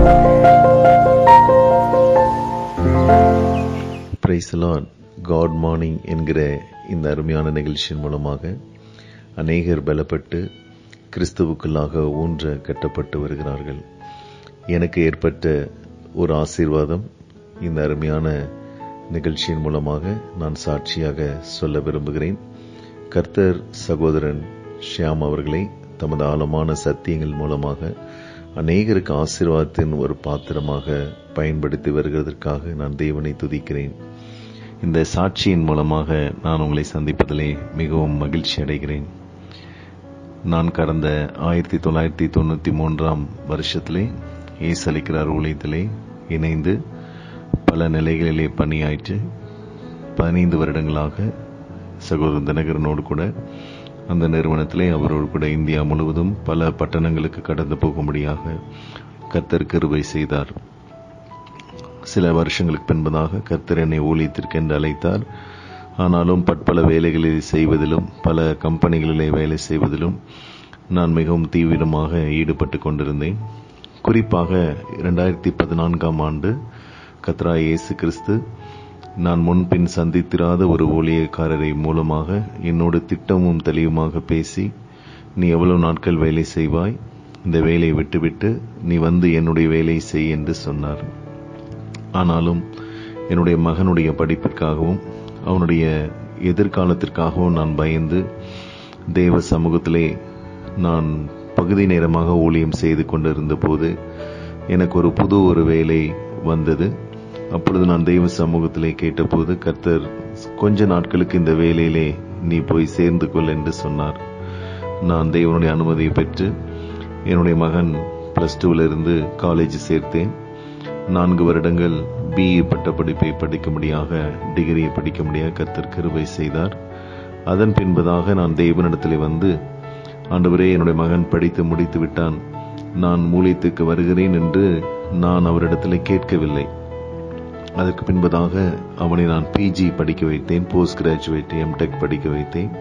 price Lord God morning என்கிற இந்த அருமையான நிகழ்ச்சியின் மூலமாக அநேகர் பலப்பட்டு கிறிஸ்துவுக்குள்ளாக ஊன்ற கட்டப்பட்டு வருகிறார்கள் எனக்கு ஏற்பட்ட ஒரு ஆசீர்வாதம் இந்த அருமையான நிகழ்ச்சியின் மூலமாக நான் சாட்சியாக சொல்ல விரும்புகிறேன் கர்த்தர் சகோதரன் ஷியாம் அவர்களை தமது ஆழமான சத்தியங்கள் மூலமாக அநேகருக்கு ஆசீர்வாதத்தின் ஒரு பாத்திரமாக பயன்படுத்தி வருகிறதற்காக நான் தேவனை துதிக்கிறேன் இந்த சாட்சியின் மூலமாக நான் உங்களை சந்திப்பதிலே மிகவும் மகிழ்ச்சி அடைகிறேன் நான் கடந்த ஆயிரத்தி தொள்ளாயிரத்தி தொண்ணூற்றி மூன்றாம் வருஷத்திலே ஈசலிக்கிறார் ஊழியத்திலே இணைந்து பல நிலைகளிலே பணியாற்றி பதினைந்து வருடங்களாக சகோதரர் தினகரனோடு கூட அந்த நிறுவனத்திலே அவரோடு கூட இந்தியா முழுவதும் பல பட்டணங்களுக்கு கடந்து போகும்படியாக கர்த்தர் கிருபை செய்தார் சில வருஷங்களுக்கு பின்பதாக கர்த்தர் என்னை ஊழியத்திற்கு என்று அழைத்தார் ஆனாலும் பற்பல வேலைகளை செய்வதிலும் பல கம்பெனிகளிலே வேலை செய்வதிலும் நான் மிகவும் தீவிரமாக ஈடுபட்டு கொண்டிருந்தேன் குறிப்பாக இரண்டாயிரத்தி பதினான்காம் ஆண்டு கத்ரா இயேசு கிறிஸ்து நான் முன்பின் சந்தித்திராத ஒரு ஊழியக்காரரை மூலமாக என்னோடு திட்டமும் தெளிவுமாக பேசி நீ எவ்வளவு நாட்கள் வேலை செய்வாய் இந்த வேலையை விட்டுவிட்டு நீ வந்து என்னுடைய வேலையை செய் என்று சொன்னார் ஆனாலும் என்னுடைய மகனுடைய படிப்பிற்காகவும் அவனுடைய எதிர்காலத்திற்காகவும் நான் பயந்து தேவ சமூகத்திலே நான் பகுதி நேரமாக ஊழியம் செய்து கொண்டிருந்த போது எனக்கு ஒரு புது ஒரு வேலை வந்தது அப்பொழுது நான் தெய்வ சமூகத்திலே கேட்டபோது கர்த்தர் கொஞ்ச நாட்களுக்கு இந்த வேலையிலே நீ போய் சேர்ந்து கொள் என்று சொன்னார் நான் தேவனுடைய அனுமதியை பெற்று என்னுடைய மகன் பிளஸ் டூவில் இருந்து காலேஜ் சேர்த்தேன் நான்கு வருடங்கள் பிஇ பட்டப்படிப்பை படிக்கும்படியாக டிகிரியை படிக்கும்படியாக கர்த்தர் கிருபை செய்தார் அதன் பின்பதாக நான் தேவனிடத்திலே வந்து ஆண்டவரே என்னுடைய மகன் படித்து முடித்து விட்டான் நான் மூலியத்துக்கு வருகிறேன் என்று நான் அவரிடத்தில் கேட்கவில்லை அதற்கு பின்பதாக அவனை நான் பிஜி படிக்க வைத்தேன் போஸ்ட் கிராஜுவேட் எம்டெக் படிக்க வைத்தேன்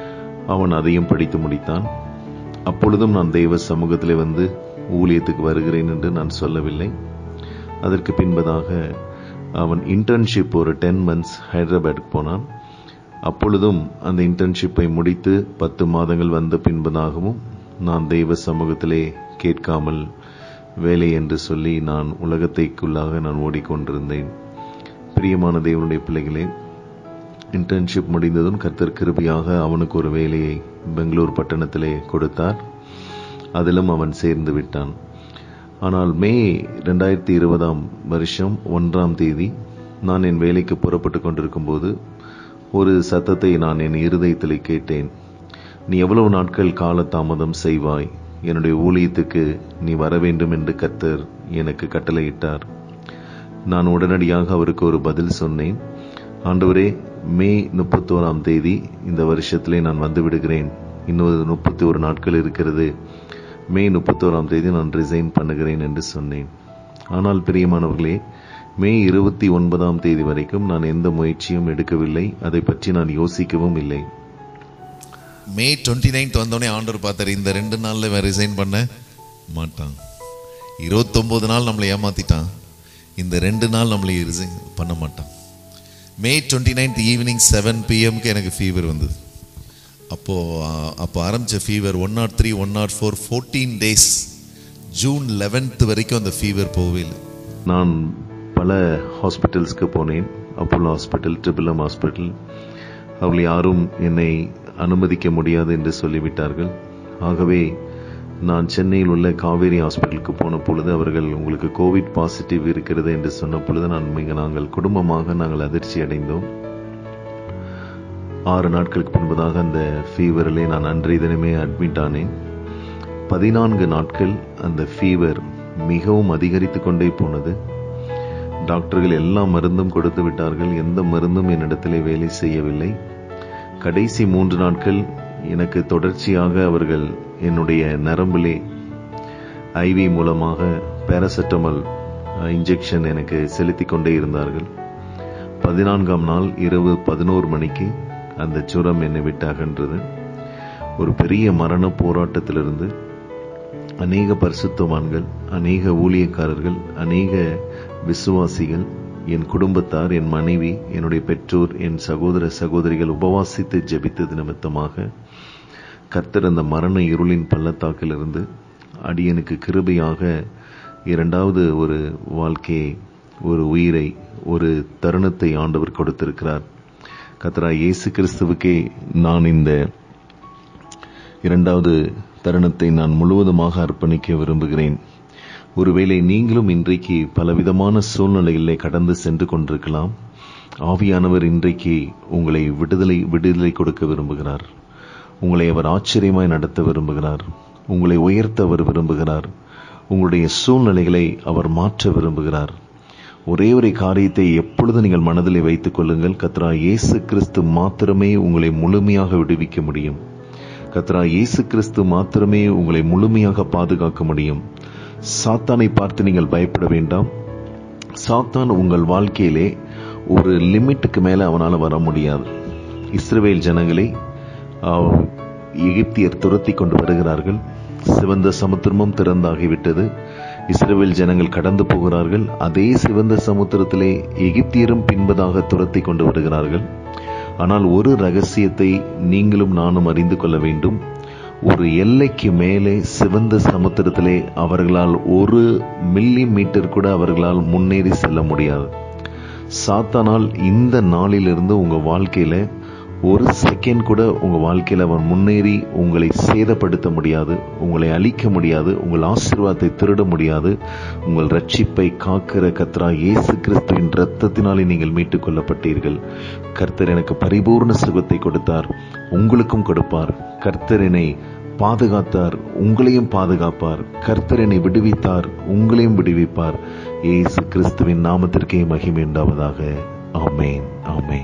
அவன் அதையும் படித்து முடித்தான் அப்பொழுதும் நான் தெய்வ சமூகத்திலே வந்து ஊழியத்துக்கு வருகிறேன் என்று நான் சொல்லவில்லை அதற்கு பின்பதாக அவன் இன்டர்ன்ஷிப் ஒரு டென் மந்த்ஸ் ஹைதராபாத்துக்கு போனான் அப்பொழுதும் அந்த இன்டர்ன்ஷிப்பை முடித்து பத்து மாதங்கள் வந்த பின்பதாகவும் நான் தெய்வ சமூகத்திலே கேட்காமல் வேலை என்று சொல்லி நான் உலகத்தைக்குள்ளாக நான் ஓடிக்கொண்டிருந்தேன் பிரியமான தேவனுடைய பிள்ளைகளே இன்டர்ன்ஷிப் முடிந்ததும் கர்த்தர் கிருபியாக அவனுக்கு ஒரு வேலையை பெங்களூர் பட்டணத்திலே கொடுத்தார் அதிலும் அவன் சேர்ந்து விட்டான் ஆனால் மே ரெண்டாயிரத்தி இருபதாம் வருஷம் ஒன்றாம் தேதி நான் என் வேலைக்கு புறப்பட்டு கொண்டிருக்கும் போது ஒரு சத்தத்தை நான் என் இருதயத்தில் கேட்டேன் நீ எவ்வளவு நாட்கள் காலதாமதம் செய்வாய் என்னுடைய ஊழியத்துக்கு நீ வர வேண்டும் என்று கத்தர் எனக்கு கட்டளையிட்டார் நான் உடனடியாக அவருக்கு ஒரு பதில் சொன்னேன் ஆண்டவரே மே முப்பத்தோராம் தேதி இந்த வருஷத்திலே நான் வந்து விடுகிறேன் இன்னொரு முப்பத்தி ஒரு நாட்கள் இருக்கிறது மே முப்பத்தோராம் தேதி நான் ரிசைன் பண்ணுகிறேன் என்று சொன்னேன் ஆனால் பிரியமானவர்களே மே இருபத்தி ஒன்பதாம் தேதி வரைக்கும் நான் எந்த முயற்சியும் எடுக்கவில்லை அதை பற்றி நான் யோசிக்கவும் இல்லை மே டுவெண்ட்டி நைன்த் வந்தோடனே ஆண்டவர் பார்த்தாரு இந்த ரெண்டு நாள்ல இவன் ரிசைன் பண்ண மாட்டான் இருபத்தொன்பது நாள் நம்மளை ஏமாத்திட்டான் இந்த ரெண்டு நாள் நம்மளை ரிசைன் பண்ண மாட்டான் May twenty ninth evening seven பிஎம்க்கு எனக்கு ஃபீவர் வந்தது அப்போ ஆ- அப்போ ஆரம்பிச்ச fever one naught three one naught four fourteen days June eleventh வரைக்கும் அந்த ஃபீவர் போகவே இல்லை நான் பல ஹாஸ்பிட்டல்ஸ்க்கு போனேன் அப்போலோ ஹாஸ்பிட்டல் ட்ரிபிளம் ஹாஸ்பிட்டல் அவர்கள் யாரும் என்னை அனுமதிக்க முடியாது என்று சொல்லிவிட்டார்கள் ஆகவே நான் சென்னையில் உள்ள காவேரி ஹாஸ்பிட்டலுக்கு போன பொழுது அவர்கள் உங்களுக்கு கோவிட் பாசிட்டிவ் இருக்கிறது என்று சொன்ன பொழுது நான் மிக நாங்கள் குடும்பமாக நாங்கள் அதிர்ச்சி அடைந்தோம் ஆறு நாட்களுக்கு பின்பதாக அந்த ஃபீவரிலே நான் அன்றைய தினமே அட்மிட் ஆனேன் பதினான்கு நாட்கள் அந்த ஃபீவர் மிகவும் அதிகரித்து கொண்டே போனது டாக்டர்கள் எல்லா மருந்தும் கொடுத்து விட்டார்கள் எந்த மருந்தும் என்னிடத்திலே வேலை செய்யவில்லை கடைசி மூன்று நாட்கள் எனக்கு தொடர்ச்சியாக அவர்கள் என்னுடைய நரம்பிலே ஐவி மூலமாக பேராசெட்டமல் இன்ஜெக்ஷன் எனக்கு செலுத்திக் கொண்டே இருந்தார்கள் பதினான்காம் நாள் இரவு பதினோரு மணிக்கு அந்த சுரம் என்னை விட்டு அகன்றது ஒரு பெரிய மரண போராட்டத்திலிருந்து அநேக பரிசுத்தவான்கள் அநேக ஊழியக்காரர்கள் அநேக விசுவாசிகள் என் குடும்பத்தார் என் மனைவி என்னுடைய பெற்றோர் என் சகோதர சகோதரிகள் உபவாசித்து ஜெபித்தது நிமித்தமாக கர்த்தர் அந்த மரண இருளின் பள்ளத்தாக்கிலிருந்து அடியனுக்கு கிருபையாக இரண்டாவது ஒரு வாழ்க்கையை ஒரு உயிரை ஒரு தருணத்தை ஆண்டவர் கொடுத்திருக்கிறார் கர்த்தரா இயேசு கிறிஸ்துவுக்கே நான் இந்த இரண்டாவது தருணத்தை நான் முழுவதுமாக அர்ப்பணிக்க விரும்புகிறேன் ஒருவேளை நீங்களும் இன்றைக்கு பலவிதமான சூழ்நிலைகளிலே கடந்து சென்று கொண்டிருக்கலாம் ஆவியானவர் இன்றைக்கு உங்களை விடுதலை விடுதலை கொடுக்க விரும்புகிறார் உங்களை அவர் ஆச்சரியமாய் நடத்த விரும்புகிறார் உங்களை உயர்த்த அவர் விரும்புகிறார் உங்களுடைய சூழ்நிலைகளை அவர் மாற்ற விரும்புகிறார் ஒரே ஒரு காரியத்தை எப்பொழுது நீங்கள் மனதிலே வைத்துக் கொள்ளுங்கள் கத்ரா இயேசு கிறிஸ்து மாத்திரமே உங்களை முழுமையாக விடுவிக்க முடியும் கத்ரா இயேசு கிறிஸ்து மாத்திரமே உங்களை முழுமையாக பாதுகாக்க முடியும் சாத்தானை பார்த்து நீங்கள் பயப்பட வேண்டாம் சாத்தான் உங்கள் வாழ்க்கையிலே ஒரு லிமிட்டுக்கு மேல அவனால வர முடியாது இஸ்ரவேல் ஜனங்களை ஆஹ், எகிப்தியர் துரத்தி கொண்டு வருகிறார்கள் சிவந்த சமுத்திரமும் திறந்தாகிவிட்டது இஸ்ரவேல் ஜனங்கள் கடந்து போகிறார்கள் அதே சிவந்த சமுத்திரத்திலே எகிப்தியரும் பின்பதாக துரத்தி கொண்டு வருகிறார்கள் ஆனால் ஒரு ரகசியத்தை நீங்களும் நானும் அறிந்து கொள்ள வேண்டும் ஒரு எல்லைக்கு மேலே சிவந்த சமுத்திரத்திலே அவர்களால் ஒரு மில்லி மீட்டர் கூட அவர்களால் முன்னேறி செல்ல முடியாது சாத்தானால் இந்த நாளிலிருந்து உங்க வாழ்க்கையில ஒரு செகண்ட் கூட உங்க வாழ்க்கையில அவன் முன்னேறி உங்களை சேதப்படுத்த முடியாது உங்களை அழிக்க முடியாது உங்கள் ஆசீர்வாதத்தை திருட முடியாது உங்கள் ரட்சிப்பை காக்கிற கத்ரா இயேசு கிறிஸ்துவின் இரத்தத்தினாலே நீங்கள் மீட்டுக் கொள்ளப்பட்டீர்கள் கர்த்தர் எனக்கு பரிபூர்ண சுகத்தை கொடுத்தார் உங்களுக்கும் கொடுப்பார் கர்த்தர் என்னை பாதுகாத்தார் உங்களையும் பாதுகாப்பார் கர்த்தர் என்னை விடுவித்தார் உங்களையும் விடுவிப்பார் இயேசு கிறிஸ்துவின் நாமத்திற்கே மகிமை உண்டாவதாக ஆமென் ஆமென்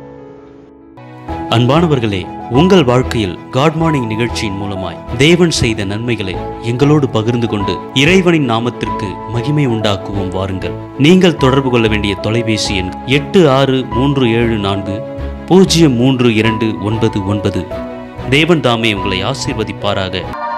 அன்பானவர்களே உங்கள் வாழ்க்கையில் காட் மார்னிங் நிகழ்ச்சியின் மூலமாய் தேவன் செய்த நன்மைகளை எங்களோடு பகிர்ந்து கொண்டு இறைவனின் நாமத்திற்கு மகிமை உண்டாக்குவோம் வாருங்கள் நீங்கள் தொடர்பு கொள்ள வேண்டிய தொலைபேசி எண் எட்டு ஆறு மூன்று ஏழு நான்கு பூஜ்ஜியம் மூன்று இரண்டு ஒன்பது ஒன்பது தேவன் தாமே உங்களை ஆசீர்வதிப்பாராக